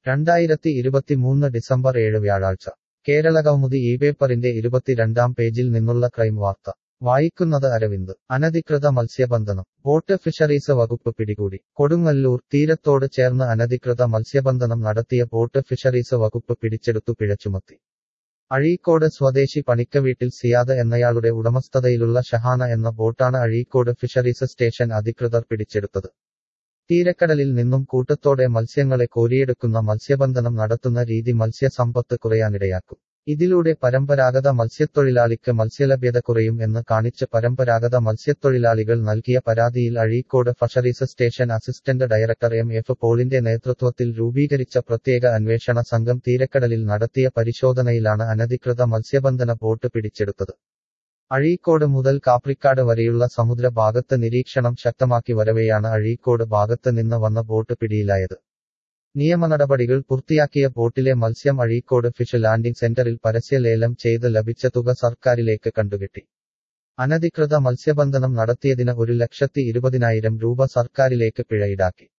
രണ്ടായിരത്തി ഇരുപത്തിമൂന്ന് ഡിസംബർ ഏഴ് വ്യാഴാഴ്ച കേരളകൗമുദി ഈ പേപ്പറിന്റെ ഇരുപത്തിരണ്ടാം പേജിൽ നിന്നുള്ള ക്രൈം വാർത്ത വായിക്കുന്നത് അരവിന്ദ് അനധികൃത മത്സ്യബന്ധനം ബോട്ട് ഫിഷറീസ് വകുപ്പ് പിടികൂടി കൊടുങ്ങല്ലൂർ തീരത്തോട് ചേർന്ന് അനധികൃത മത്സ്യബന്ധനം നടത്തിയ ബോട്ട് ഫിഷറീസ് വകുപ്പ് പിടിച്ചെടുത്തു പിഴ ചുമത്തി അഴീക്കോട് സ്വദേശി പണിക്കവീട്ടിൽ സിയാദ് എന്നയാളുടെ ഉടമസ്ഥതയിലുള്ള ഷഹാന എന്ന ബോട്ടാണ് അഴീക്കോട് ഫിഷറീസ് സ്റ്റേഷൻ അധികൃതർ പിടിച്ചെടുത്തത് തീരക്കടലിൽ നിന്നും കൂട്ടത്തോടെ മത്സ്യങ്ങളെ കോരിയെടുക്കുന്ന മത്സ്യബന്ധനം നടത്തുന്ന രീതി മത്സ്യസമ്പത്ത് കുറയാനിടയാക്കും ഇതിലൂടെ പരമ്പരാഗത മത്സ്യത്തൊഴിലാളിക്ക് മത്സ്യലഭ്യത കുറയും എന്ന് കാണിച്ച് പരമ്പരാഗത മത്സ്യത്തൊഴിലാളികൾ നൽകിയ പരാതിയിൽ Azhikode fisheries station assistant director M F പോളിന്റെ നേതൃത്വത്തിൽ രൂപീകരിച്ച പ്രത്യേക അന്വേഷണ സംഘം തീരക്കടലിൽ നടത്തിയ പരിശോധനയിലാണ് അനധികൃത മത്സ്യബന്ധന ബോട്ട് പിടിച്ചെടുത്തത് അഴീക്കോട് മുതൽ കാപ്രിക്കാട് വരെയുള്ള സമുദ്ര ഭാഗത്ത് നിരീക്ഷണം ശക്തമാക്കി വരവെയാണ് അഴീക്കോട് ഭാഗത്ത് നിന്ന് വന്ന ബോട്ട് പിടിയിലായത് നിയമനടപടികൾ പൂർത്തിയാക്കിയ ബോട്ടിലെ മത്സ്യം അഴീക്കോട് ഫിഷ് ലാൻഡിംഗ് സെന്ററിൽ പരസ്യലേലം ചെയ്ത് ലഭിച്ച തുക സർക്കാരിലേക്ക് കണ്ടുകെട്ടി അനധികൃത മത്സ്യബന്ധനം നടത്തിയതിന് ഒരു ലക്ഷത്തി ഇരുപതിനായിരം രൂപ സർക്കാരിലേക്ക് പിഴ ഈടാക്കി